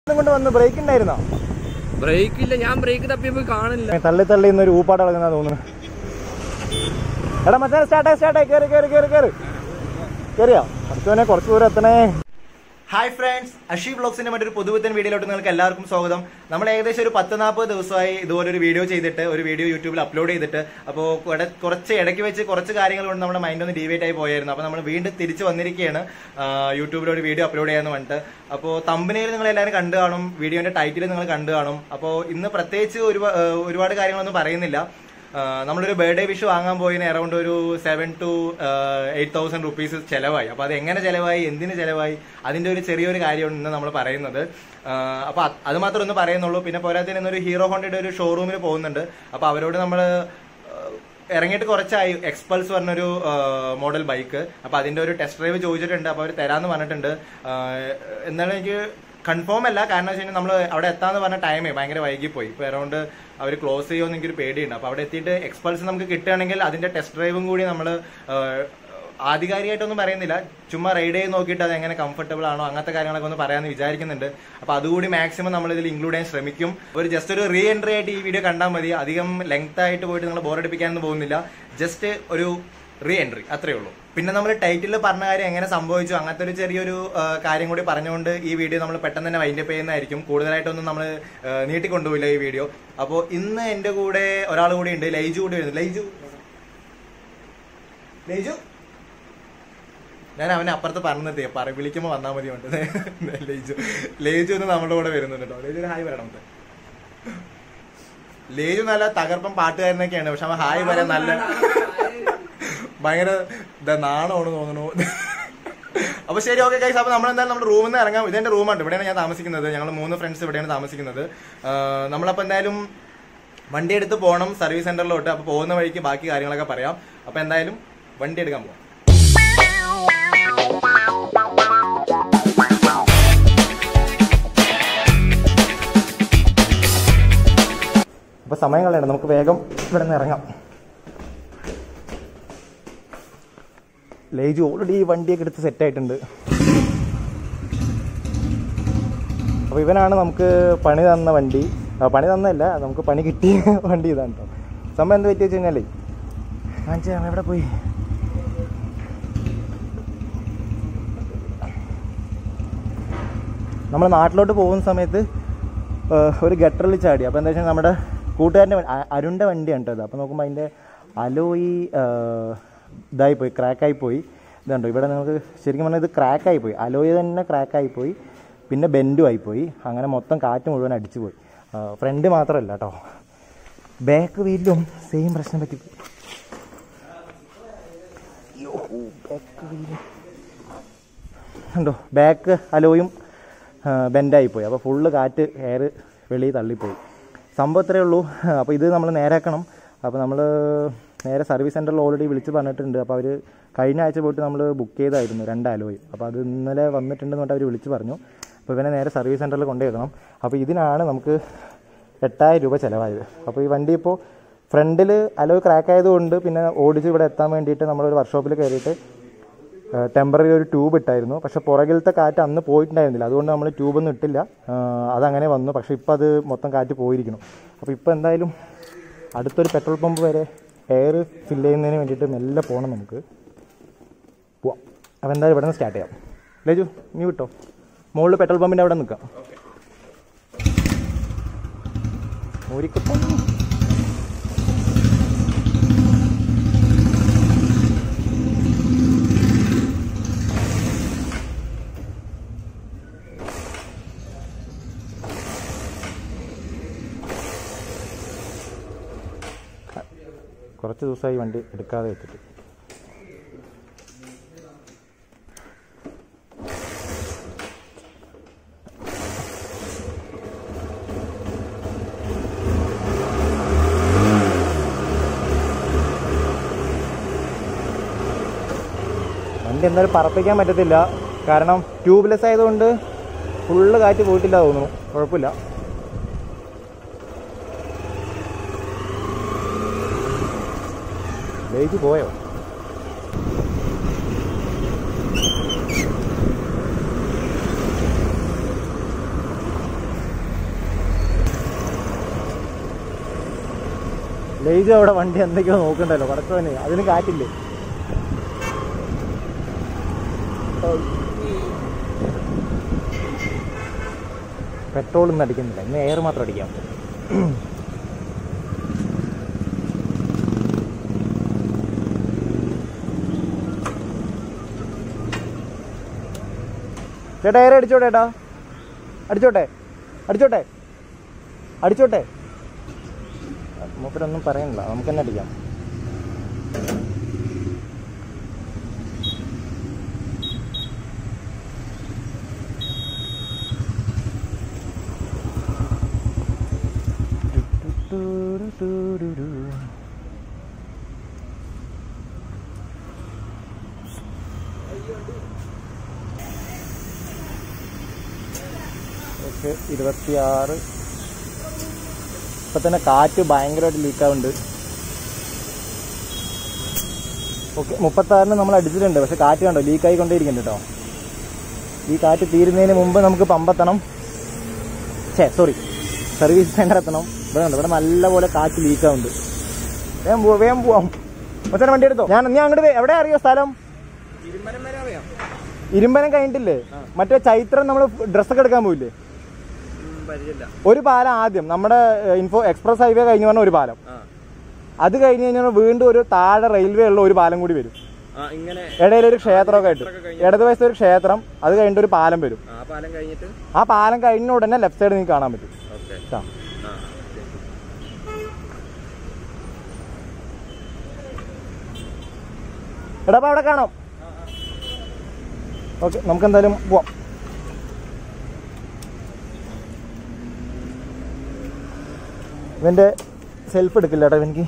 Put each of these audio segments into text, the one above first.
കൊണ്ട് വന്ന് ബ്രേക്ക് ഉണ്ടായിരുന്നോ ബ്രേക്ക് ഇല്ല ഞാൻ ബ്രേക്ക് തപ്പിയപ്പോ കാണില്ല തള്ളി തള്ളി ഇന്നൊരു ഊപ്പാട് ഇളകുന്ന തോന്നുന്നു എടാ മച്ചാൻ സ്റ്റാർട്ടായി സ്റ്റാർട്ടായി കയറി കയറി കയറി കയറി കയറിയോ അടുത്തവനെ കുറച്ച് ദൂരം എത്തണേ ഹായ് ഫ്രണ്ട്സ് അഷി ബ്ലോഗ്സിന്റെ മറ്റൊരു പുതുപുത്തൻ വീഡിയോയിലോട്ട് നിങ്ങൾക്ക് എല്ലാവർക്കും സ്വാഗതം നമ്മൾ ഏകദേശം ഒരു പത്ത് നാൽപ്പത് ദിവസമായി ഇതുപോലെ ഒരു വീഡിയോ ചെയ്തിട്ട് ഒരു വീഡിയോ യൂട്യൂബിൽ അപ്ലോഡ് ചെയ്തിട്ട് അപ്പോൾ കുറച്ച് ഇടയ്ക്ക് വെച്ച് കുറച്ച് കാര്യങ്ങൾ കൊണ്ട് നമ്മുടെ മൈൻഡ് ഒന്ന് ഡീവേറ്റ് ആയി പോയായിരുന്നു അപ്പോൾ നമ്മൾ വീണ്ടും തിരിച്ച് വന്നിരിക്കുകയാണ് ആ, യൂട്യൂബിൽ ഒരു വീഡിയോ അപ്ലോഡ് ചെയ്യാന്ന് പറഞ്ഞിട്ട് അപ്പോൾ തമ്പനയിൽ നിങ്ങൾ എല്ലാവരും കണ്ടു കാണും വീഡിയോന്റെ ടൈറ്റിൽ നിങ്ങൾ കണ്ടു കാണും അപ്പോൾ ഇന്ന് പ്രത്യേകിച്ച് ഒരുപാ- ആ, ഒരുപാട് കാര്യങ്ങളൊന്നും പറയുന്നില്ല ആ, നമ്മളൊരു ബർത്ത്ഡേ വിഷ് വാങ്ങാൻ പോയതിന് അറൗണ്ട് ഒരു seven to eight thousand rupees ചിലവായി അപ്പോൾ അത് എങ്ങനെ ചിലവായി എന്തിന് ചിലവായി അതിന്റെ ഒരു ചെറിയൊരു കാര്യമാണ് ഇന്ന് നമ്മൾ പറയുന്നത് ആ, അപ്പോൾ അത് അത് മാത്രമേ ഒന്ന് പറയുന്നുള്ളൂ പിന്നെ പോരാത്തതിന് ഇന്നൊരു ഹീറോ ഹോണ്ടയുടെ ഒരു ഷോറൂമിൽ പോകുന്നുണ്ട് അപ്പോൾ അവരോട് നമ്മൾ ഇറങ്ങിയിട്ട് കുറച്ചായി എക്സ്പൾസ് പറഞ്ഞൊരു മോഡൽ ബൈക്ക് അപ്പോൾ അതിന്റെ ഒരു ടെസ്റ്റ് ഡ്രൈവ് ചോദിച്ചിട്ടുണ്ട് അപ്പോൾ അവർ തരാമെന്ന് പറഞ്ഞിട്ടുണ്ട് ആ, എന്നാലും എനിക്ക് കൺഫേം അല്ല കാരണം വെച്ച് കഴിഞ്ഞാൽ നമ്മൾ അവിടെ എത്താന്ന് പറഞ്ഞ ടൈമേ ഭയങ്കര വൈകിപ്പോയി ഇപ്പോൾ അറൗണ്ട് അവർ ക്ലോസ് ചെയ്യുമെന്ന് എനിക്കൊരു പേടിയുണ്ട് അപ്പോൾ അവിടെ എത്തിയിട്ട് എക്സ്പൾസ് നമുക്ക് കിട്ടുകയാണെങ്കിൽ അതിന്റെ ടെസ്റ്റ് ഡ്രൈവും കൂടി നമ്മൾ ആധികാരികമായിട്ടൊന്നും പറയുന്നില്ല ചുമ്മാ റൈഡ് ചെയ്ത് നോക്കിയിട്ട് അത് എങ്ങനെ കംഫർട്ടബിൾ ആണോ അങ്ങനത്തെ കാര്യങ്ങളൊക്കെ ഒന്ന് പറയാമെന്ന് വിചാരിക്കുന്നുണ്ട് അപ്പോൾ അതുകൂടി മാക്സിമം നമ്മൾ ഇതിൽ ഇൻക്ലൂഡ് ചെയ്യാൻ ശ്രമിക്കും ഒരു ജസ്റ്റ് ഒരു റീ എൻട്രി ആയിട്ട് ഈ വീഡിയോ കണ്ടാൽ മതി അധികം ലെങ്ത് ആയിട്ട് പോയിട്ട് നിങ്ങൾ ബോറടിപ്പിക്കാനൊന്നും പോകുന്നില്ല ജസ്റ്റ് ഒരു റീ എൻട്രി അത്രേ ഉള്ളൂ പിന്നെ നമ്മൾ ടൈറ്റിൽ പറഞ്ഞ കാര്യം എങ്ങനെ സംഭവിച്ചു അങ്ങനത്തെ ഒരു ചെറിയൊരു ആ, കാര്യം കൂടി പറഞ്ഞുകൊണ്ട് ഈ വീഡിയോ നമ്മൾ പെട്ടെന്ന് തന്നെ വൈൻഡപ്പ് ചെയ്യുന്നതായിരിക്കും കൂടുതലായിട്ടൊന്നും നമ്മൾ നീട്ടിക്കൊണ്ടുപോയില്ല ഈ വീഡിയോ അപ്പോൾ ഇന്ന് എൻ്റെ കൂടെ ഒരാൾ കൂടി ഉണ്ട് ലൈജു കൂടി വരുന്നു ലൈജു ലൈജു ഞാൻ അവനെ അപ്പുറത്ത് പറഞ്ഞു നിർത്തിയ പറ വിളിക്കുമ്പോൾ വന്നാൽ മതി കൊണ്ട് ലേജു ലേജു ഒന്ന് നമ്മുടെ കൂടെ വരുന്നുണ്ട് കേട്ടോ ലേജു ഒരു ഹായ് പറയണം നമുക്ക്. ലേജു നല്ല തകർപ്പം പാട്ടുകാരനൊക്കെയാണ് പക്ഷെ അവൻ ഹായ് പറയാൻ നല്ല ഭയങ്കര ദ നാണമാണ് തോന്നുന്നു അപ്പൊ ശരി ഓക്കെ കൈസ് അപ്പൊ നമ്മൾ എന്തായാലും നമ്മുടെ റൂമിൽ നിന്ന് ഇറങ്ങാം ഇതെന്റെ റൂമാണ് ഇവിടെയാണ് ഞാൻ താമസിക്കുന്നത് ഞങ്ങൾ മൂന്ന് ഫ്രണ്ട്സ് ഇവിടെയാണ് താമസിക്കുന്നത് ആഹ് നമ്മളപ്പോ എന്തായാലും വണ്ടി എടുത്ത് പോകണം സർവീസ് സെന്ററിലോട്ട് അപ്പൊ പോകുന്ന വഴിക്ക് ബാക്കി കാര്യങ്ങളൊക്കെ പറയാം അപ്പൊ എന്തായാലും വണ്ടി എടുക്കാൻ പോകാം അപ്പൊ സമയം കളയണ്ട നമുക്ക് വേഗം ഇവിടെ നിന്ന് ഇറങ്ങാം ലേജ് ഓൾറെഡി ഈ വണ്ടിയൊക്കെ എടുത്ത് സെറ്റ് ആയിട്ടുണ്ട് അപ്പോൾ ഇവനാണ് നമുക്ക് പണി തന്ന വണ്ടി ആ, പണി തന്നല്ല നമുക്ക് പണി കിട്ടിയ വണ്ടി ഇതാണ് കേട്ടോ സംഭവം എന്ത് പറ്റി വെച്ച് കഴിഞ്ഞാലേ കാണിച്ചാ എവിടെ പോയി നമ്മൾ നാട്ടിലോട്ട് പോകുന്ന സമയത്ത് ആ, ഒരു ഗട്ടറിൽ ചാടി അപ്പോൾ എന്താ വെച്ചാൽ നമ്മുടെ കൂട്ടുകാരൻ്റെ വ- അ- അരുണിൻ്റെ വണ്ടിയാണ് കേട്ടോ ഇത് അപ്പോൾ നോക്കുമ്പോൾ അതിൻ്റെ അലോയി ആ, ഇതായി പോയി ക്രാക്കായി പോയി ഇതുണ്ടോ ഇവിടെ നമുക്ക് ശരിക്കും പറഞ്ഞാൽ ഇത് ക്രാക്കായി പോയി അലോയി തന്നെ ക്രാക്കായി പോയി പിന്നെ ബെൻഡും ആയിപ്പോയി അങ്ങനെ മൊത്തം കാറ്റ് മുഴുവൻ അടിച്ചു പോയി ഫ്രണ്ട് മാത്രമല്ല കേട്ടോ ബാക്ക് വീലിലും സെയിം പ്രശ്നം പറ്റി ബാക്ക് വീലും ഉണ്ടോ ബാക്ക് അലോയും ബെൻഡായിപ്പോയി അപ്പോൾ ഫുള്ള് കാറ്റ് എയർ വെളിയിൽ തള്ളിപ്പോയി സംഭവം ഇത്രയേ ഉള്ളൂ അപ്പോൾ ഇത് നമ്മൾ നേരാക്കണം അപ്പോൾ നമ്മൾ നേരെ സർവീസ് സെൻറ്ററിൽ ഓൾറെഡി വിളിച്ച് പറഞ്ഞിട്ടുണ്ട് അപ്പോൾ അവർ കഴിഞ്ഞ ആഴ്ച പോയിട്ട് നമ്മൾ ബുക്ക് ചെയ്തായിരുന്നു രണ്ട് അലോയും അപ്പോൾ അത് ഇന്നലെ വന്നിട്ടുണ്ടെന്ന് പറഞ്ഞിട്ട് അവർ വിളിച്ച് പറഞ്ഞു അപ്പോൾ ഇവനെ നേരെ സർവീസ് സെൻറ്ററിൽ കൊണ്ടുവരണം അപ്പോൾ ഇതിനാണ് നമുക്ക് എട്ടായിരം രൂപ ചിലവായത് അപ്പോൾ ഈ വണ്ടി ഇപ്പോൾ ഫ്രണ്ടിൽ അലോയ് ക്രാക്ക് ആയതുകൊണ്ട് പിന്നെ ഓടിച്ച് ഇവിടെ എത്താൻ വേണ്ടിയിട്ട് നമ്മളൊരു വർക്ക്ഷോപ്പിൽ കയറിയിട്ട് ടെമ്പററി ഒരു ട്യൂബ് ഇട്ടായിരുന്നു പക്ഷെ പുറകിലത്തെ കാറ്റ് അന്ന് പോയിട്ടുണ്ടായിരുന്നില്ല അതുകൊണ്ട് നമ്മൾ ട്യൂബൊന്നും ഇട്ടില്ല ആ, അതങ്ങനെ വന്നു പക്ഷെ ഇപ്പോൾ അത് മൊത്തം കാറ്റ് പോയിരിക്കണം അപ്പോൾ ഇപ്പോൾ എന്തായാലും അടുത്തൊരു പെട്രോൾ പമ്പ് വരെ എയർ ഫില്ല് ചെയ്യുന്നതിന് വേണ്ടിയിട്ട് മെല്ലെ പോകണം നമുക്ക് പോവാം അപ്പോൾ എന്തായാലും ഇവിടെ നിന്ന് സ്റ്റാർട്ട് ചെയ്യാം ലേജു നീ വിട്ടോ മുകളിൽ പെട്രോൾ പമ്പിൻ്റെ അവിടെ നിൽക്കാം ഒരിക്കൽ കുറച്ച് ദിവസമായി വണ്ടി എടുക്കാതെ വെച്ചിട്ട് വണ്ടി എന്തായാലും പറപ്പിക്കാൻ പറ്റത്തില്ല കാരണം ട്യൂബ്ലെസ് ആയതുകൊണ്ട് ഫുള്ള് കാറ്റ് പോയിട്ടില്ല തോന്നുന്നു കുഴപ്പമില്ല ലേക്ക് പോയോ ലൈജു അവിടെ വണ്ടി എന്തൊക്കെയോ നോക്കണ്ടല്ലോ പടച്ചോനെ അതിന് കാറ്റില്ലേ പെട്രോൾ ഇന്ന് അടിക്കുന്നില്ല ഇന്ന് എയർ മാത്രം അടിക്കാം ചേട്ടാ എയർ അടിച്ചോട്ടെ ഏട്ടാ അടിച്ചോട്ടെ അടിച്ചോട്ടെ അടിച്ചോട്ടെ മൂപ്പരൊന്നും പറയണില്ല നമുക്ക് തന്നെ അടിക്കാം ഓക്കെ ഇരുപത്തിയാറ് ഇപ്പൊ തന്നെ കാറ്റ് ഭയങ്കരമായിട്ട് ലീക്കാവുന്നുണ്ട് ഓക്കെ മുപ്പത്താറിന് നമ്മൾ അടിച്ചിട്ടുണ്ട് പക്ഷെ കാറ്റ് കണ്ടോ ലീക്കായി കൊണ്ടേയിരിക്കുന്നുണ്ട് കേട്ടോ ഈ കാറ്റ് തീരുന്നതിന് മുമ്പ് നമുക്ക് പമ്പെത്തണം ഛേ സോറി സർവീസ് സെന്റർ എത്തണം ഇവിടെ കണ്ടോ ഇവിടെ നല്ലപോലെ കാറ്റ് ലീക്കാവുന്നുണ്ട് വേഗം പോവാം വേഗം പോവാം ഒച്ചനെ വണ്ടി എടുത്തോ ഞാൻ ഞാൻ അങ്ങോട്ട് എവിടെ അറിയോ സ്ഥലം ഇരുമ്പനം വരെ അറിയാം ഇരുമ്പനം കഴിഞ്ഞിട്ടില്ലേ മറ്റേ ചൈത്രം നമ്മൾ ഡ്രസ്സൊക്കെ എടുക്കാൻ പോയില്ലേ പരിചയമില്ല ഒരു പാലം ആദ്യം നമ്മുടെ ഏഹ്, ഇൻഫോ എക്സ്പ്രസ് ഹൈവേ കഴിഞ്ഞ് പറഞ്ഞ ഒരു പാലം ആ അത് കഴിഞ്ഞ് കഴിഞ്ഞാൽ വീണ്ടും ഒരു താഴെ റെയിൽവേ ഉള്ള ഒരു പാലം കൂടി വരും ആ ഇങ്ങനെ ഇടയിൽ ഒരു ക്ഷേത്രമൊക്കെ ആയിട്ട് ക്ഷേത്രമൊക്കെ കഴിഞ്ഞ് ഇടതുവശത്ത് ഒരു ക്ഷേത്രം അത് കഴിഞ്ഞിട്ട് ഒരു പാലം വരും ആ പാലം കഴിഞ്ഞിട്ട് ആ പാലം കഴിഞ്ഞ ഉടനെ ലെഫ്റ്റ് സൈഡ് നിങ്ങൾക്ക് കാണാൻ പറ്റും ഓക്കെ ആ. ആ എടാ അപ്പൊ അവിടെ കാണാം ഓക്കെ നമുക്ക് എന്തായാലും പോവാം ഇവന്റെ സെൽഫ് എടുക്കില്ല ഏട്ടാ എനിക്ക്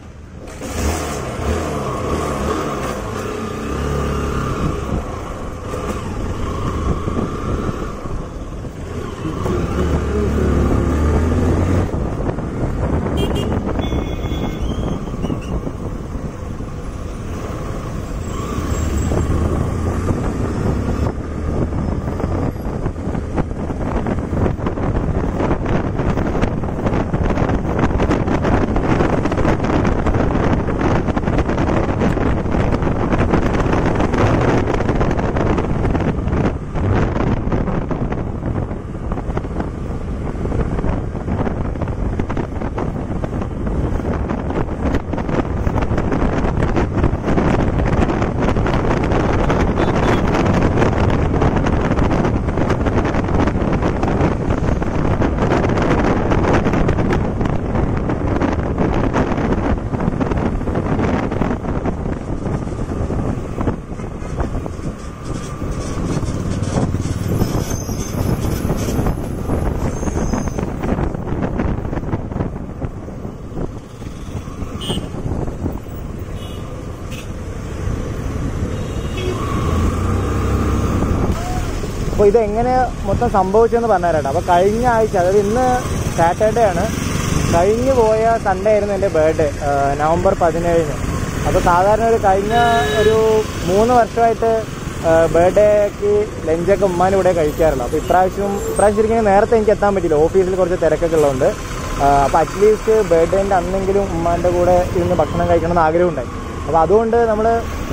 അപ്പോൾ ഇത് എങ്ങനെ മൊത്തം സംഭവിച്ചെന്ന് പറഞ്ഞുതരാം അപ്പോൾ കഴിഞ്ഞ ആഴ്ച അതായത് ഇന്ന് സാറ്റർഡേ ആണ് കഴിഞ്ഞു പോയ സൺഡേ ആയിരുന്നു എൻ്റെ ബർത്ത്ഡേ നവംബർ പതിനേഴിന് അപ്പോൾ സാധാരണ ഒരു കഴിഞ്ഞ ഒരു മൂന്ന് വർഷമായിട്ട് ബർത്ത്ഡേക്ക് ലഞ്ചൊക്കെ ഉമ്മാൻ്റെ കൂടെ കഴിക്കാറുള്ളൂ അപ്പോൾ ഇപ്രാവശ്യം ഇപ്രാവശ്യം ശരിക്കും നേരത്തെ എനിക്ക് എത്താൻ പറ്റില്ല ഓഫീസിൽ കുറച്ച് തിരക്കൊക്കെ ഉള്ളതുകൊണ്ട് അപ്പോൾ അറ്റ്ലീസ്റ്റ് ബർത്ത്ഡേൻ്റെ അന്നെങ്കിലും ഉമ്മാൻ്റെ കൂടെ ഇരുന്ന് ഭക്ഷണം കഴിക്കണം എന്ന് ആഗ്രഹമുണ്ടായി അപ്പോൾ അതുകൊണ്ട് നമ്മൾ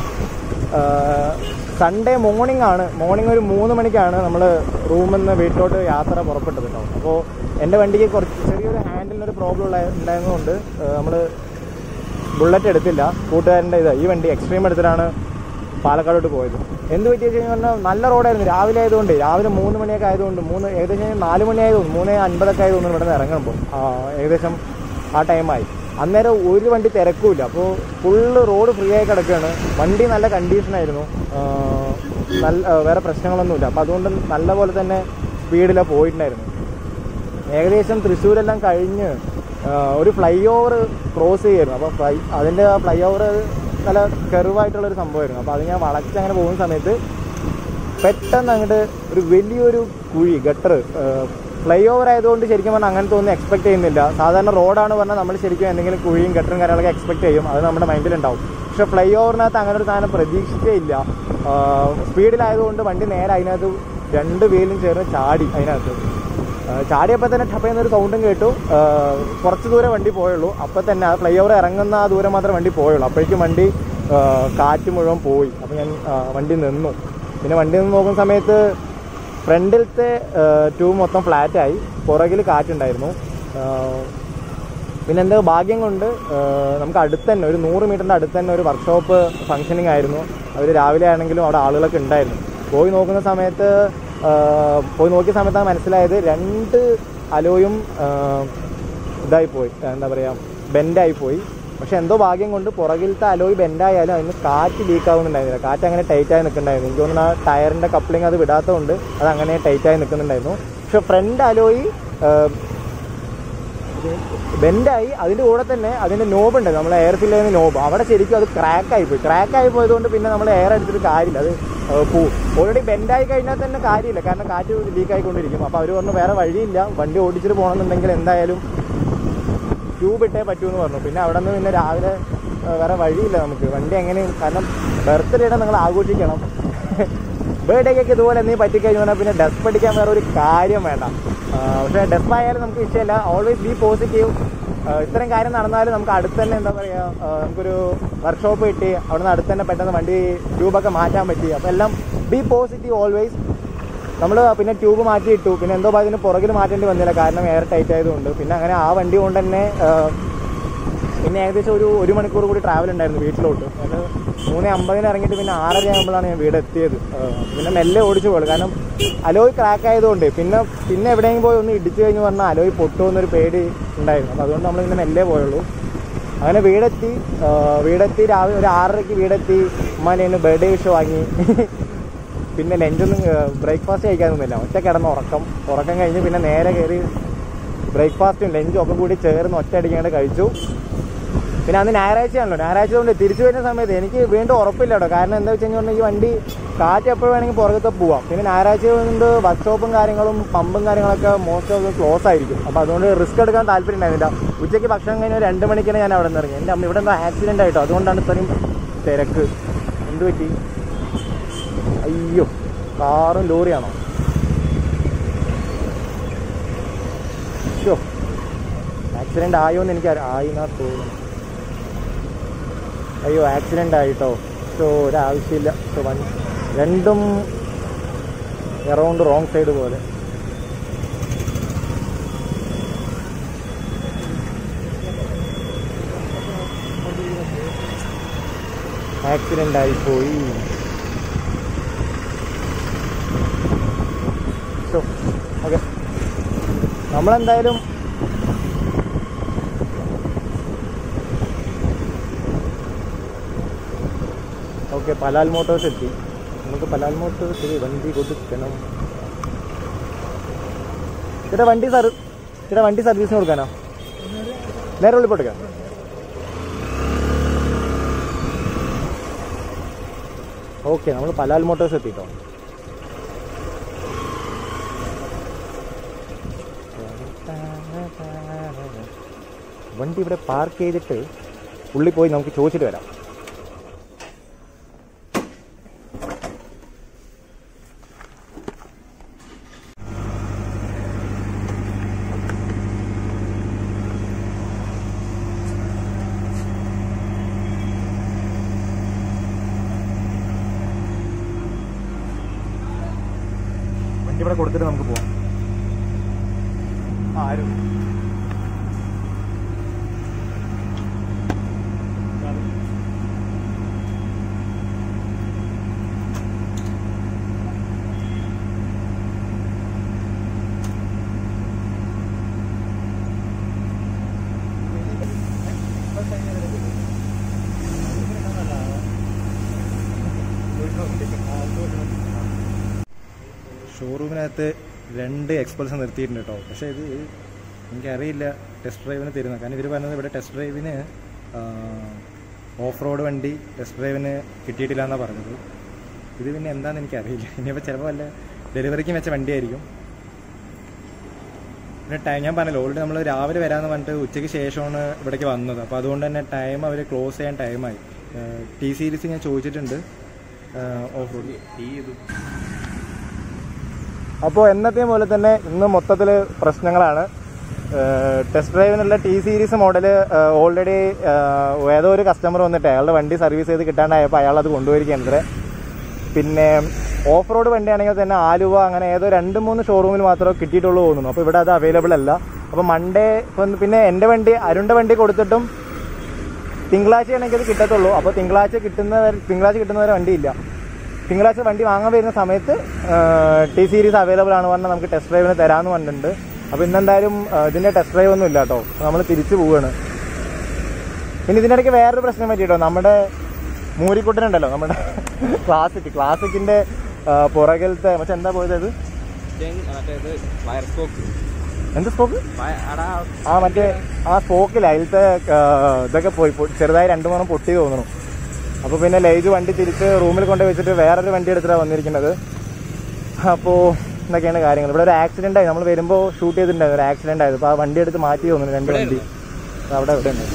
സൺഡേ മോർണിംഗ് ആണ് മോർണിംഗ് ഒരു മൂന്ന് മണിക്കാണ് നമ്മൾ റൂമിൽ നിന്ന് വീട്ടിലോട്ട് യാത്ര പുറപ്പെട്ടത് കേട്ടോ അപ്പോൾ എൻ്റെ വണ്ടിക്ക് കുറച്ച് ചെറിയൊരു ഹാൻഡിലിനൊരു പ്രോബ്ലം ഉള്ള ഉണ്ടായതുകൊണ്ട് നമ്മൾ ബുള്ളറ്റ് എടുത്തില്ല കൂട്ടുകാരൻ്റെ ഇത് ഈ വണ്ടി എക്സ്ട്രീം എടുത്തിട്ടാണ് പാലക്കാടോട്ട് പോയത് എന്ത് പറ്റിയ കഴിഞ്ഞാൽ നല്ല റോഡായിരുന്നു രാവിലെ ആയതുകൊണ്ട് രാവിലെ മൂന്ന് മണിയൊക്കെ ആയതുകൊണ്ട് മൂന്ന് ഏകദേശം നാല് മണി ആയതുകൊണ്ട് മൂന്ന് അൻപതൊക്കെ ആയതുകൊണ്ട് ഇവിടെ നിന്ന് ഇറങ്ങുമ്പോൾ ഏകദേശം ആ ടൈമായി അന്നേരം ഒരു വണ്ടി തിരക്കുമില്ല അപ്പോൾ ഫുള്ള് റോഡ് ഫ്രീ ആയി കിടക്കുകയാണ് വണ്ടി നല്ല കണ്ടീഷനായിരുന്നു നല്ല ആ, വേറെ പ്രശ്നങ്ങളൊന്നുമില്ല അപ്പോൾ അതുകൊണ്ട് നല്ല പോലെ തന്നെ സ്പീഡിലാണ് പോയിട്ടുണ്ടായിരുന്നു ഏകദേശം തൃശ്ശൂരെല്ലാം കഴിഞ്ഞ് ആ, ഒരു ഫ്ലൈ ഓവർ ക്രോസ് ചെയ്യായിരുന്നു അപ്പോൾ ഫ്ലൈ അതിൻ്റെ ആ ഫ്ലൈ ഓവർ നല്ല കെറിവായിട്ടുള്ളൊരു സംഭവമായിരുന്നു അപ്പോൾ അത് ഞാൻ വളച്ച് അങ്ങനെ പോകുന്ന സമയത്ത് പെട്ടെന്ന് അങ്ങോട്ട് ഒരു വലിയൊരു കുഴി ഗട്ടർ ഫ്ലൈ ഓവർ ആയതുകൊണ്ട് ശരിക്കും പറഞ്ഞാൽ അങ്ങനത്തെ ഒന്നും എക്സ്പെക്ട് ചെയ്യുന്നില്ല സാധാരണ റോഡാണ് പറഞ്ഞാൽ നമ്മൾ ശരിക്കും എന്തെങ്കിലും കുഴിയും ഗട്ടറും കാര്യങ്ങളൊക്കെ എക്സ്പെക്ട് ചെയ്യും അത് നമ്മുടെ മൈൻഡിലുണ്ടാവും പക്ഷെ ഫ്ലൈ ഓവറിനകത്ത് അങ്ങനെ ഒരു സാധനം പ്രതീക്ഷിച്ചേ ഇല്ല സ്പീഡിലായതുകൊണ്ട് വണ്ടി നേരെ അതിനകത്ത് രണ്ട് വീലും ചേർന്ന് ചാടി അതിനകത്ത് ആ, ചാടിയപ്പോൾ തന്നെ ടപ്പയെന്ന് ഒരു സൗണ്ടും കേട്ടു ആ, കുറച്ച് ദൂരം വണ്ടി പോയുള്ളൂ അപ്പോൾ തന്നെ ആ ഫ്ലൈ ഓവർ ഇറങ്ങുന്ന ആ ദൂരം മാത്രമേ വണ്ടി പോയുള്ളൂ അപ്പോഴേക്കും വണ്ടി ആ, കാറ്റ് മുഴുവൻ പോയി അപ്പോൾ ഞാൻ ആ, വണ്ടി നിന്നു പിന്നെ വണ്ടി നിന്ന് നോക്കുന്ന സമയത്ത് ഫ്രണ്ടിലത്തെ ട്യൂബ് മൊത്തം ഫ്ലാറ്റായി പുറകിൽ കാറ്റുണ്ടായിരുന്നു ആ, പിന്നെ എന്തോ ഭാഗ്യം കൊണ്ട് ആ, നമുക്ക് അടുത്ത് തന്നെ ഒരു നൂറ് മീറ്ററിൻ്റെ അടുത്ത് തന്നെ ഒരു വർക്ക്ഷോപ്പ് ഫങ്ഷനിങ് ആയിരുന്നു അവർ രാവിലെ ആണെങ്കിലും അവിടെ ആളുകളൊക്കെ ഉണ്ടായിരുന്നു പോയി നോക്കുന്ന സമയത്ത് ആ, പോയി നോക്കിയ സമയത്താണ് മനസ്സിലായത് രണ്ട് അലോയും ആ, ഇതായിപ്പോയി എന്താ പറയുക ബെൻഡായിപ്പോയി പക്ഷെ എന്തോ ഭാഗ്യം കൊണ്ട് പുറകിലത്തെ അലോയ് ബെൻഡായാലും അതിന് കാറ്റ് ലീക്ക് ആവുന്നുണ്ടായിരുന്നില്ല കാറ്റ് അങ്ങനെ ടൈറ്റായി നിൽക്കുന്നുണ്ടായിരുന്നു എനിക്ക് തോന്നുന്നു ആ ടയറിൻ്റെ കപ്ലിംഗ് അത് വിടാത്തതുകൊണ്ട് അത് അങ്ങനെ ടൈറ്റായി നിൽക്കുന്നുണ്ടായിരുന്നു പക്ഷെ ഫ്രണ്ട് അലോയ് ബെൻഡായി അതിൻ്റെ കൂടെ തന്നെ അതിൻ്റെ നോബ് ഉണ്ട് നമ്മൾ എയർ ഫില്ല് ചെയ്യുന്ന നോബ് അവിടെ ശരിക്കും അത് ക്രാക്കായി പോയി ക്രാക്കായി പോയതുകൊണ്ട് പിന്നെ നമ്മൾ എയർ അടിച്ചിട്ട് കാര്യമില്ല അത് ഏഹ്, പോവും ഓൾറെഡി ബെൻഡായി കഴിഞ്ഞാൽ തന്നെ കാര്യമില്ല കാരണം കാറ്റ് ലീക്ക് ആയിക്കൊണ്ടിരിക്കും അപ്പോൾ അവർ പറഞ്ഞു വേറെ വഴിയില്ല വണ്ടി ഓടിച്ചിട്ട് പോകണമെന്നുണ്ടെങ്കിൽ എന്തായാലും ട്യൂബ് ഇട്ടേ പറ്റൂന്ന് പറഞ്ഞു പിന്നെ അവിടെ നിന്ന് പിന്നെ രാവിലെ ഏഹ്, വേറെ വഴിയില്ല നമുക്ക് വണ്ടി എങ്ങനെയും കാരണം ബർത്ത്ഡേയുടെ നിങ്ങൾ ആഘോഷിക്കണം ബർത്ത്ഡേക്കൊക്കെ ഇതുപോലെ എന്തെങ്കിലും പറ്റിക്കഴിഞ്ഞു പറഞ്ഞാൽ പിന്നെ ഡെസ്പ് അടിക്കാൻ വേറെ ഒരു കാര്യം വേണ്ട ആ, പക്ഷേ ഡെസ്പ് ആയാലും നമുക്ക് വിഷയമില്ല ഓൾവേസ് ബി പോസിറ്റീവ് ഇത്തരം കാര്യം നടന്നാലും നമുക്ക് അടുത്ത് തന്നെ എന്താ പറയുക നമുക്കൊരു വർക്ക്ഷോപ്പ് കിട്ടി അവിടെ നിന്ന് അടുത്ത് തന്നെ പെട്ടെന്ന് വണ്ടി ട്യൂബൊക്കെ മാറ്റാൻ പറ്റി അപ്പോൾ എല്ലാം ബി പോസിറ്റീവ് ഓൾവേസ് നമ്മൾ പിന്നെ ട്യൂബ് മാറ്റിയിട്ടു പിന്നെ എന്തോ ഭാഗത്തിന് പുറകിൽ മാറ്റേണ്ടി വന്നില്ല കാരണം എയർ ടൈറ്റ് ആയതുകൊണ്ട് പിന്നെ അങ്ങനെ ആ വണ്ടി കൊണ്ട് തന്നെ ആ, പിന്നെ ഏകദേശം ഒരു ഒരു മണിക്കൂർ കൂടി ട്രാവൽ ഉണ്ടായിരുന്നു വീട്ടിലോട്ട് ഞാൻ മൂന്ന് അമ്പതിന് ഇറങ്ങിയിട്ട് പിന്നെ ആറര ആകുമ്പോഴാണ് ഞാൻ വീട് എത്തിയത് ആ, പിന്നെ മെല്ലെ ഓടിച്ചു പോയത് കാരണം അലോയ് ക്രാക്ക് ആയതുകൊണ്ട് പിന്നെ പിന്നെ എവിടെയെങ്കിലും പോയി ഒന്ന് ഇടിച്ചു കഴിഞ്ഞ് പറഞ്ഞാൽ അലോയ് പൊട്ടുമെന്നൊരു പേടി ഉണ്ടായിരുന്നു അപ്പോൾ അതുകൊണ്ട് നമ്മൾ പിന്നെ മെല്ലെ പോയുള്ളൂ അങ്ങനെ വീടെത്തി ആ, വീടെത്തി രാവിലെ ഒരു ആറരയ്ക്ക് വീടെത്തി ഉമ്മാനെ ഒന്ന് ബർത്ത്ഡേ വിഷ് വാങ്ങി പിന്നെ ലഞ്ചൊന്നും ബ്രേക്ക്ഫാസ്റ്റ് കഴിക്കാനൊന്നുമില്ല ഒറ്റ കിടന്ന് ഉറക്കം ഉറക്കം കഴിഞ്ഞ് പിന്നെ നേരെ കയറി ബ്രേക്ക്ഫാസ്റ്റും ലഞ്ചും ഒക്കെ കൂടി ചേർന്ന് ഒറ്റ അടിക്കാണ്ട് കഴിച്ചു പിന്നെ അന്ന് ഞായറാഴ്ചയാണല്ലോ ഞായറാഴ്ച കൊണ്ട് തിരിച്ചു വരുന്ന സമയത്ത് എനിക്ക് വീണ്ടും ഉറപ്പില്ല കേട്ടോ കാരണം എന്താ വെച്ച് കഴിഞ്ഞാൽ ഈ വണ്ടി കാറ്റ് എപ്പോഴും വേണമെങ്കിൽ പുറകത്തെ പോവാം പിന്നെ ഞായറാഴ്ച കൊണ്ട് വർക്ക്ഷോപ്പും കാര്യങ്ങളും പമ്പും കാര്യങ്ങളൊക്കെ മോസ്റ്റ് ഓഫ് ക്ലോസ് ആയിരിക്കും അപ്പോൾ അതുകൊണ്ട് റിസ്ക് എടുക്കാൻ താല്പര്യം ഉണ്ടായിരുന്നില്ല ഉച്ചയ്ക്ക് ഭക്ഷണം കഴിഞ്ഞ ഒരു രണ്ട് മണിക്കാണ് ഞാൻ അവിടെ നിന്ന് ഇറങ്ങി എൻ്റെ അമ്മ ഇവിടെ എന്തോ ആക്സിഡൻ്റ് ആയിട്ടോ അതുകൊണ്ടാണ് ഇത്രയും തിരക്ക് എന്ത് പറ്റി അയ്യോ കാറും ലോറിയാണോ ഷോ ആക്സിഡന്റ് ആയോ എന്ന് എനിക്ക് ആയി എന്നാ തോന്നുന്നു അയ്യോ ആക്സിഡന്റ് ആയിട്ടോ ഷോ ഒരാവശ്യമില്ല ഷോ വൺ രണ്ടും എറൗണ്ട് റോങ് സൈഡ് പോലെ ആക്സിഡന്റ് ആയിപ്പോയി ഷോ ഓക്കെ നമ്മളെന്തായാലും ഓക്കെ പലാൽ മോട്ടോഴ്സ് എത്തി നമുക്ക് പലാൽ മോട്ടോഴ്സ് വണ്ടി കൊടുക്കണം ചേട്ടാ വണ്ടി സർ ചേട്ടാ വണ്ടി സർവീസിന് കൊടുക്കാനോ നേരെ ഉള്ളിപ്പോട്ടേക്കാം ഓക്കെ നമ്മൾ പലാൽ മോട്ടോഴ്സ് എത്തിട്ടോ വണ്ടി ഇവിടെ പാർക്ക് ചെയ്തിട്ട് ഉള്ളിൽ പോയി നമുക്ക് ചോദിച്ചിട്ട് വരാം വണ്ടി ഇവിടെ കൊടുത്തിട്ട് നമുക്ക് പോവാം ആ ആരും ഷോറൂമിനകത്ത് രണ്ട് എക്സ്പൾസ് നിർത്തിയിട്ടുണ്ട് കേട്ടോ പക്ഷേ ഇത് എനിക്കറിയില്ല ടെസ്റ്റ് ഡ്രൈവിന് തരുന്നത് കാരണം ഇവർ പറഞ്ഞത് ഇവിടെ ടെസ്റ്റ് ഡ്രൈവിന് ഓഫ് റോഡ് വണ്ടി ടെസ്റ്റ് ഡ്രൈവിന് കിട്ടിയിട്ടില്ല എന്നാണ് പറഞ്ഞത് ഇത് പിന്നെ എന്താണെന്ന് എനിക്കറിയില്ല ഇനിയിപ്പോൾ ചിലപ്പോൾ വല്ല ഡെലിവറിക്ക് വെച്ച വണ്ടിയായിരിക്കും പിന്നെ ടൈം ഞാൻ പറഞ്ഞല്ലോ ഓൾറെഡി നമ്മൾ രാവിലെ വരാമെന്ന് പറഞ്ഞിട്ട് ഉച്ചയ്ക്ക് ശേഷമാണ് ഇവിടേക്ക് വന്നത് അപ്പോൾ അതുകൊണ്ട് തന്നെ ടൈം അവർ ക്ലോസ് ചെയ്യാൻ ടൈമായി ടി സീരീസ് ഞാൻ ചോദിച്ചിട്ടുണ്ട് ഓഫ് റോഡ് ടീ ഇത് അപ്പോൾ എന്നത്തെയും പോലെ തന്നെ ഇന്ന് മൊത്തത്തിൽ പ്രശ്നങ്ങളാണ് ടെസ്റ്റ് ഡ്രൈവിനുള്ള ടി സീരീസ് മോഡൽ ഓൾറെഡി ഏതോ ഒരു കസ്റ്റമർ വന്നിട്ട് അയാളുടെ വണ്ടി സർവീസ് ചെയ്ത് കിട്ടാണ്ടായപ്പോൾ അയാൾ അത് കൊണ്ടുപോയിരിക്കുകയാണ് പിന്നെ ഓഫ് റോഡ് വണ്ടിയാണെങ്കിൽ തന്നെ ആലുവ അങ്ങനെ ഏതോ രണ്ട് മൂന്ന് ഷോറൂമിൽ മാത്രമേ കിട്ടിയിട്ടുള്ളൂ തോന്നുന്നു അപ്പോൾ ഇവിടെ അത് അവൈലബിൾ അല്ല അപ്പോൾ മൺഡേ ഇപ്പം പിന്നെ എൻ്റെ വണ്ടി അരുണിൻ്റെ വണ്ടി കൊടുത്തിട്ടും തിങ്കളാഴ്ചയാണെങ്കിൽ അത് കിട്ടത്തുള്ളൂ അപ്പോൾ തിങ്കളാഴ്ച കിട്ടുന്ന തിങ്കളാഴ്ച കിട്ടുന്നവരെ വണ്ടിയില്ല തിങ്കളാഴ്ച വണ്ടി വാങ്ങാൻ വരുന്ന സമയത്ത് ടി സീരീസ് അവൈലബിൾ ആണ് പറഞ്ഞാൽ നമുക്ക് ടെസ്റ്റ് ഡ്രൈവിന് തരാമെന്ന് പറഞ്ഞിട്ടുണ്ട് അപ്പോൾ ഇന്നെന്തായാലും ആ, ഇതിൻ്റെ ടെസ്റ്റ് ഡ്രൈവ് ഒന്നും ഇല്ല കേട്ടോ നമ്മൾ തിരിച്ചു പോവുകയാണ് പിന്നെ ഇതിനിടയ്ക്ക് വേറൊരു പ്രശ്നം പറ്റിയിട്ടോ നമ്മുടെ മൂരിക്കുട്ടനുണ്ടല്ലോ നമ്മുടെ ക്ലാസിക് ക്ലാസിക്കിന്റെ ആ, പുറകിലത്തെ പക്ഷെ എന്താ പോയത് അത് മറ്റേത് വയർ സ്പോക്ക് എന്ത് സ്പോക്ക് അടാ ആ മറ്റേ ആ സ്പോക്കില്ല അതിലത്തെ ആ, ഇതൊക്കെ പോയി പൊ- ചെറുതായി രണ്ടു മൂന്നും പൊട്ടി തോന്നുന്നു അപ്പോൾ പിന്നെ ലൈജ് വണ്ടി തിരിച്ച് റൂമിൽ കൊണ്ട് വെച്ചിട്ട് വേറൊരു വണ്ടി എടുത്തിട്ടാണ് വന്നിരിക്കുന്നത് അപ്പോൾ എന്തൊക്കെയാണ് കാര്യങ്ങൾ ഇവിടെ ഒരു ആക്സിഡന്റ് ആയി നമ്മൾ വരുമ്പോൾ ഷൂട്ട് ചെയ്തിട്ടുണ്ടായിരുന്നു ഒരു ആക്സിഡന്റ് ആയത് അപ്പോൾ ആ വണ്ടി എടുത്ത് മാറ്റി തോന്നുന്നു രണ്ട് വണ്ടി അത് അവിടെ ഇവിടെ ഉണ്ട്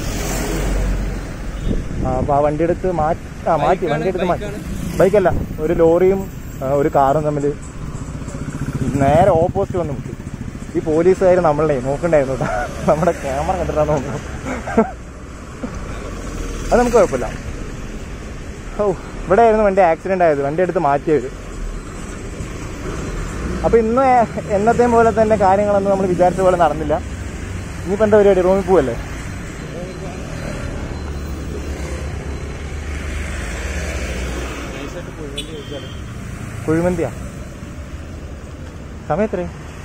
ആ അപ്പോൾ ആ വണ്ടി എടുത്ത് മാറ്റി ആ മാറ്റി ബൈക്കാണ്, വണ്ടി എടുത്ത് മാറ്റി ബൈക്കാണ്. ബൈക്കല്ല ഒരു ലോറിയും ആ, ഒരു കാറും തമ്മിൽ നേരെ ഓപ്പോസിറ്റ് വന്ന് മുട്ടി ഈ പോലീസുകാർ നമ്മളെ നോക്കണ്ടായിരുന്നു കേട്ടോ നമ്മുടെ ക്യാമറ കണ്ടിട്ടാന്ന് തോന്നുന്നു അത് നമുക്ക് കുഴപ്പമില്ല ഓ ഇവിടെ ആയിരുന്നു വണ്ടി ആക്സിഡന്റ് ആയത് വണ്ടി എടുത്ത് മാറ്റിയത് അപ്പൊ ഇന്ന് എന്നത്തെയും പോലെ തന്നെ കാര്യങ്ങളൊന്നും നമ്മൾ വിചാരിച്ച പോലെ നടന്നില്ല ഇനിയിപ്പോ എന്താ പരിപാടി റൂമിൽ പോവല്ലേ നൈസായിട്ട് പോയി വണ്ടി ചോദിച്ചാലോ കുഴിമന്തിയാ സമയത്രേ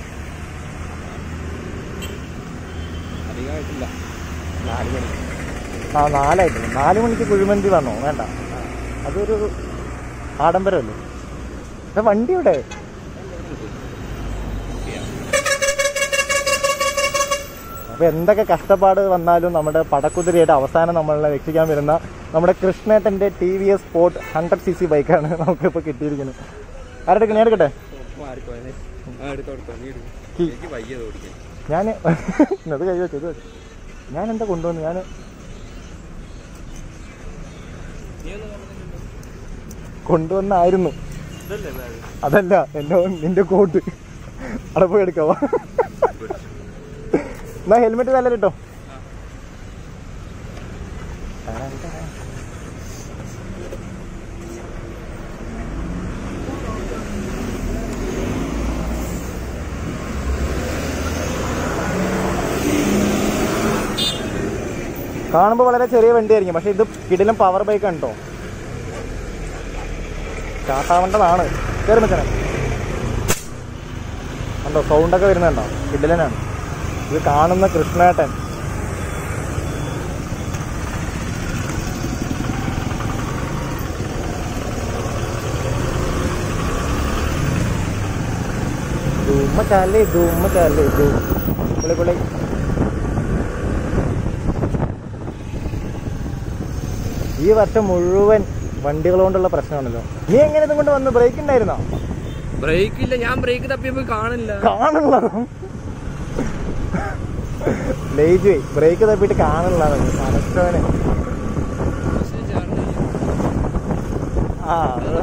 അധികമായിട്ടില്ല നാല് മണി ആ നാലായിട്ട് നാല് മണിക്ക് കുഴിമന്തി വന്നോ വേണ്ട അതൊരു ആഡംബരമല്ലേ ഇത് വണ്ടി ഇവിടെ അപ്പൊ എന്തൊക്കെ കഷ്ടപ്പാട് വന്നാലും നമ്മുടെ പടക്കുതിരിയായിട്ട് അവസാനം നമ്മളെ രക്ഷിക്കാൻ വരുന്ന നമ്മുടെ കൃഷ്ണേട്ടന്റെ T V S sport hundred C C ബൈക്കാണ് നമുക്കിപ്പോൾ കിട്ടിയിരിക്കുന്നത് ആരെടുക്കണേ ഞാൻ എടുക്കട്ടെ മാറിപ്പോയനെ ആ എടുത്തോ എടുത്തോ നീ എടുക്കും കി. എനിക്ക് വയ്യത് ഓടിക്കാൻ ഞാൻ അത് കഴിയോ ചെയ്തു ഞാൻ എന്താ കൊണ്ടുവന്നു ഞാൻ നീ ഒന്ന് പറഞ്ഞില്ലല്ലോ കൊണ്ടുവന്നായിരുന്നു ഇതല്ലേ ബാഗ് അതല്ല എന്റെ നിന്റെ കോട്ട് അവിടെ പോയി എടുക്കാവോ എന്നാ ഹെൽമെറ്റ് നല്ല കേട്ടോ കാണുമ്പോൾ വളരെ ചെറിയ വണ്ടിയായിരിക്കും പക്ഷെ ഇത് കിടിലും പവർ ബൈക്ക് ആണ് കേട്ടോ സ്റ്റാർട്ടാവേണ്ടതാണ് കയറി വെച്ചനെ കണ്ടോ സൗണ്ടൊക്കെ വരുന്നുണ്ടോ കിടിലനാണ് ഇത് കാണുന്ന കൃഷ്ണേട്ടൻ ധൂമ ചാലേ ധൂമ ചാലേ ധൂ പുളി പുളി ഈ വർഷം മുഴുവൻ വണ്ടികൾ കൊണ്ടുള്ള പ്രശ്നമാണല്ലോ നീ എങ്ങനെ ഇതും കൊണ്ട് വന്ന് ബ്രേക്ക് ഉണ്ടായിരുന്നോ ബ്രേക്ക് ഇല്ല ഞാൻ ബ്രേക്ക് തപ്പിയപ്പോ കാണില്ല കാണുള്ളതും ലേജ് ബ്രേക്ക് തപ്പിയിട്ട് കാണുള്ളതാണ് അനഷ്ടവന് ആ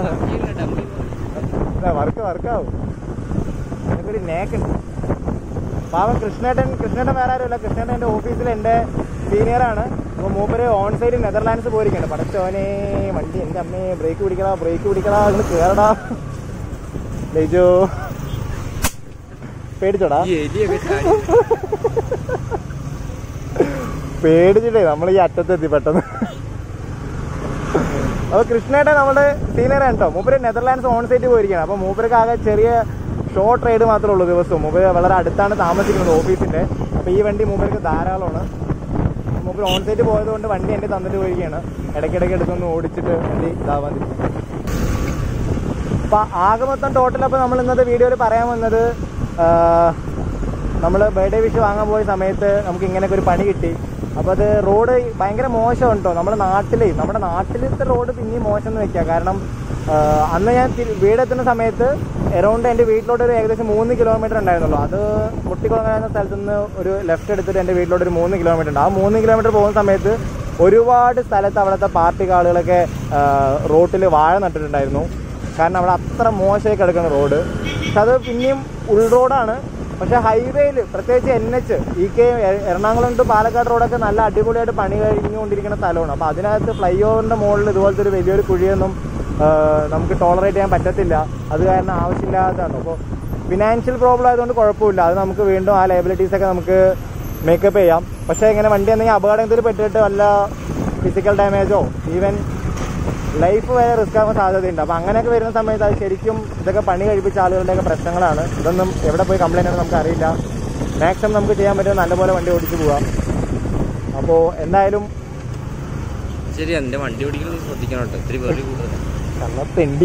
വർക്ക് വർക്കാവും എനിക്കൊരു നേക്കുണ്ട് പാവം കൃഷ്ണേട്ടൻ കൃഷ്ണേട്ടൻ വേറെ ആരുമില്ല കൃഷ്ണേട്ടൻ എൻ്റെ ഓഫീസിൽ എൻ്റെ സീനിയറാണ് അപ്പോൾ മൂപ്പര് ഓൺ സൈഡ് നെതർലാൻഡ്സ് പോയിരിക്കുന്നുണ്ട് പടച്ചോനെ വണ്ടി എൻ്റെ അമ്മയെ ബ്രേക്ക് പിടിക്കടാ ബ്രേക്ക് പിടിക്കടാ അങ്ങ് കയറടാ ലേജോ പേടിച്ചോടാ ഈ എലിയൊക്കെ ചാടി പേടിച്ചിട്ടേ നമ്മൾ ഈ അറ്റത്തെത്തി പെട്ടെന്ന് അപ്പൊ കൃഷ്ണേട്ടൻ നമ്മുടെ സീനിയറാണ് കേട്ടോ മൂപ്പര് നെതർലാൻഡ്സ് ഓൺ സൈറ്റ് പോയിരിക്കുകയാണ് അപ്പൊ മൂപ്പർക്ക് ആകെ ചെറിയ ഷോർട്ട് റൈഡ് മാത്രമേ ഉള്ളൂ ദിവസവും മൂപ്പര് വളരെ അടുത്താണ് താമസിക്കുന്നത് ഓഫീസിന്റെ അപ്പൊ ഈ വണ്ടി മൂപ്പർക്ക് ധാരാളമാണ് മൂപ്പര് ഓൺ സൈറ്റ് പോയത് കൊണ്ട് വണ്ടി എന്റെ തന്നിട്ട് പോയിരിക്കുകയാണ് ഇടയ്ക്കിടയ്ക്ക് എടുത്തൊന്ന് ഓടിച്ചിട്ട് വണ്ടി ഇതാവാൻ തിരിക്കും അപ്പൊ ആകെ മൊത്തം ടോട്ടൽ അപ്പൊ നമ്മൾ ഇന്നത്തെ വീഡിയോയിൽ പറയാൻ വന്നത് നമ്മൾ ബർത്ത്ഡേ വിഷ് വാങ്ങാൻ പോയ സമയത്ത് നമുക്ക് ഇങ്ങനെയൊക്കെ ഒരു പണി കിട്ടി അപ്പോൾ അത് റോഡ് ഭയങ്കര മോശമാണ് കേട്ടോ നമ്മുടെ നാട്ടിൽ നമ്മുടെ നാട്ടിലത്തെ റോഡ് പിന്നെയും മോശം എന്ന് വെക്കാം കാരണം ആ, അന്ന് ഞാൻ തിരി- വീടെത്തുന്ന സമയത്ത് എറൗണ്ട് എൻ്റെ വീട്ടിലോട്ട് ഒരു ഏകദേശം മൂന്ന് കിലോമീറ്റർ ഉണ്ടായിരുന്നുള്ളൂ അത് മുട്ടിക്കുളങ്ങര എന്ന സ്ഥലത്ത് നിന്ന് ഒരു ലെഫ്റ്റ് എടുത്തിട്ട് എൻ്റെ വീട്ടിലോട്ട് ഒരു മൂന്ന് കിലോമീറ്റർ ഉണ്ട് ആ മൂന്ന് കിലോമീറ്റർ പോകുന്ന സമയത്ത് ഒരുപാട് സ്ഥലത്ത് അവിടുത്തെ പാർട്ടി ആളുകളൊക്കെ റോട്ടിൽ വാഴ നട്ടിട്ടുണ്ടായിരുന്നു കാരണം അവിടെ അത്ര മോശമായി കിടക്കുന്ന റോഡ് പക്ഷെ അത് പിന്നെയും ഉൾറോഡാണ് പക്ഷെ ഹൈവേയിൽ പ്രത്യേകിച്ച് എൻ എച്ച് ഈ കെ എറണാകുളം ടു പാലക്കാട് റോഡൊക്കെ നല്ല അടിപൊളിയായിട്ട് പണി കഴിഞ്ഞുകൊണ്ടിരിക്കുന്ന സ്ഥലമാണ് അപ്പോൾ അതിനകത്ത് ഫ്ലൈ ഓവറിൻ്റെ മുകളിൽ ഇതുപോലത്തെ ഒരു വലിയൊരു കുഴിയൊന്നും ആ, നമുക്ക് ടോളറേറ്റ് ചെയ്യാൻ പറ്റത്തില്ല അത് കാരണം ആവശ്യമില്ലാത്തതാണ് അപ്പോൾ ഫിനാൻഷ്യൽ പ്രോബ്ലം ആയതുകൊണ്ട് കുഴപ്പമില്ല അത് നമുക്ക് വീണ്ടും ആ ലയബിലിറ്റീസ് ഒക്കെ നമുക്ക് മേക്കപ്പ് ചെയ്യാം പക്ഷേ ഇങ്ങനെ വണ്ടി എന്തെങ്കിലും അപകടം എന്തെങ്കിലും പറ്റിയിട്ട് വല്ല ഫിസിക്കൽ ഡാമേജോ ഈവൻ ലൈഫ് വരെ റിസ്ക് ആവാൻ സാധ്യതയുണ്ട് അപ്പോൾ അങ്ങനെയൊക്കെ വരുന്ന സമയത്ത് അത് ശരിക്കും ഇതൊക്കെ പണി കഴിപ്പിച്ച ആളുകളുടെയൊക്കെ പ്രശ്നങ്ങളാണ് ഇതൊന്നും എവിടെ പോയി കംപ്ലൈൻ്റ് ആണ് നമുക്ക് അറിയില്ല മാക്സിമം നമുക്ക് ചെയ്യാൻ പറ്റുന്ന നല്ലപോലെ വണ്ടി ഓടിച്ചു പോവാം അപ്പോൾ എന്തായാലും ശരി എന്റെ വണ്ടി ഓടിക്കുന്നത് ശ്രദ്ധിക്കണം കേട്ടോ ഇത്തിരി വെറി കൂടുതലാണ് കള്ളത്തെണ്ടി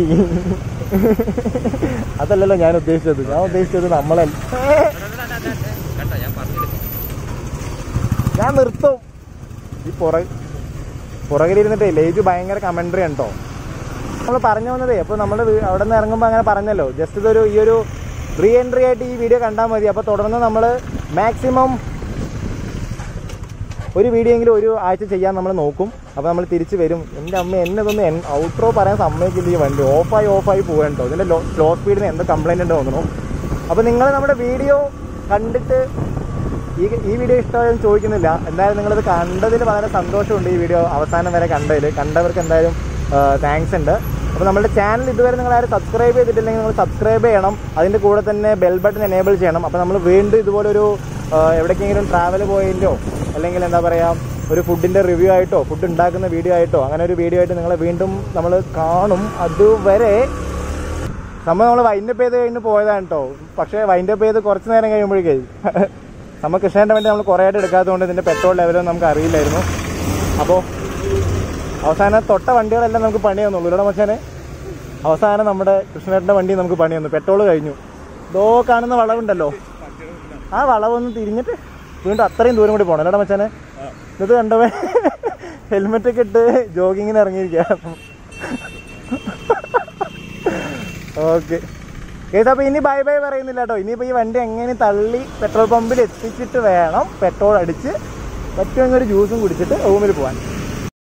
അതല്ലല്ലോ ഞാൻ ഉദ്ദേശിച്ചത് ഞാൻ ഉദ്ദേശിച്ചത് നമ്മളെ കേട്ടോ ഞാൻ പറഞ്ഞെടുക്കാം ഞാൻ നിർത്തും ഈ പുറ പുറകിലിരുന്നിട്ടേ ലേജ് ഭയങ്കര കമൻട്രി ഉണ്ടോ നമ്മൾ പറഞ്ഞു വന്നതേ അപ്പോൾ നമ്മൾ അവിടെ നിന്ന് ഇറങ്ങുമ്പോൾ അങ്ങനെ പറഞ്ഞല്ലോ ജസ്റ്റ് ഇതൊരു ഈ ഒരു റീ എൻട്രി ആയിട്ട് ഈ വീഡിയോ കണ്ടാൽ മതി അപ്പോൾ തുടർന്ന് നമ്മൾ മാക്സിമം ഒരു വീഡിയോ എങ്കിലും ഒരു ആഴ്ച ചെയ്യാൻ നമ്മൾ നോക്കും അപ്പോൾ നമ്മൾ തിരിച്ച് വരും എൻ്റെ അമ്മ എന്നെ ഇതൊന്നും ഔട്ട്രോ പറയാൻ സമ്മതിക്കില്ല ഈ വണ്ടി ഓഫായി ഓഫായി പോകാൻ കേട്ടോ ഇതിൻ്റെ ലോ സ്ലോ സ്പീഡിന് എന്തോ കംപ്ലൈൻറ്റ് ഉണ്ട് തോന്നുന്നു അപ്പോൾ നിങ്ങൾ നമ്മുടെ വീഡിയോ കണ്ടിട്ട് ഈ ഈ വീഡിയോ ഇഷ്ടമായെന്ന് ചോദിക്കുന്നില്ല എന്തായാലും നിങ്ങളിത് കണ്ടതിൽ വളരെ സന്തോഷമുണ്ട് ഈ വീഡിയോ അവസാനം വരെ കണ്ടതിൽ കണ്ടവർക്ക് എന്തായാലും താങ്ക്സ് ഉണ്ട് അപ്പോൾ നമ്മുടെ ചാനൽ ഇതുവരെ നിങ്ങൾ ആരും സബ്സ്ക്രൈബ് ചെയ്തിട്ടില്ലെങ്കിൽ നിങ്ങൾ സബ്സ്ക്രൈബ് ചെയ്യണം അതിൻ്റെ കൂടെ തന്നെ ബെൽ ബട്ടൺ എനേബിൾ ചെയ്യണം അപ്പോൾ നമ്മൾ വീണ്ടും ഇതുപോലൊരു ആ, എവിടേക്കെങ്കിലും ട്രാവൽ പോയിൻ്റോ അല്ലെങ്കിൽ എന്താ പറയുക ഒരു ഫുഡിൻ്റെ റിവ്യൂ ആയിട്ടോ ഫുഡ് ഉണ്ടാക്കുന്ന വീഡിയോ ആയിട്ടോ അങ്ങനെ ഒരു വീഡിയോ ആയിട്ട് നിങ്ങളെ വീണ്ടും നമ്മൾ കാണും അതുവരെ നമ്മൾ നമ്മൾ വൈൻഡപ്പ് ചെയ്ത് കഴിഞ്ഞ് പോയതാണ് കേട്ടോ പക്ഷേ വൈൻഡപ്പ് ചെയ്ത് കുറച്ച് നേരം കഴിയുമ്പോഴേക്കേ നമ്മൾ കൃഷ്ണൻ്റെ വേണ്ടി നമ്മൾ കുറേ ആയിട്ട് എടുക്കാത്തതുകൊണ്ട് ഇതിൻ്റെ പെട്രോൾ ലെവലൊന്നും നമുക്ക് അറിയില്ലായിരുന്നു അപ്പോൾ അവസാനം തൊട്ട വണ്ടികളെല്ലാം നമുക്ക് പണി തന്നുള്ളൂ ഇവിടെ മച്ചാനെ അവസാനം നമ്മുടെ കൃഷ്ണേട്ടൻ്റെ വണ്ടി നമുക്ക് പണി തന്നു പെട്രോൾ കഴിഞ്ഞു ഇതോ കാണുന്ന വളവുണ്ടല്ലോ ആ വളവൊന്ന് തിരിഞ്ഞിട്ട് വീണ്ടും അത്രയും ദൂരം കൂടി പോകണം അല്ലടാ മച്ചാനെ ഇത് കണ്ടവൻ ഹെൽമെറ്റ് ഒക്കെ ഇട്ട് ജോഗിങ്ങിന് ഇറങ്ങിയിരിക്കുക ഓക്കെ കേസ് അപ്പോൾ ഇനി ബൈ ബൈ പറയുന്നില്ല കേട്ടോ ഇനിയിപ്പോൾ ഈ വണ്ടി എങ്ങനെ തള്ളി പെട്രോൾ പമ്പിൽ എത്തിച്ചിട്ട് വേണം പെട്രോൾ അടിച്ച് പറ്റുമെങ്കിൽ ഒരു ജ്യൂസും കുടിച്ചിട്ട് റൂമിൽ പോകാൻ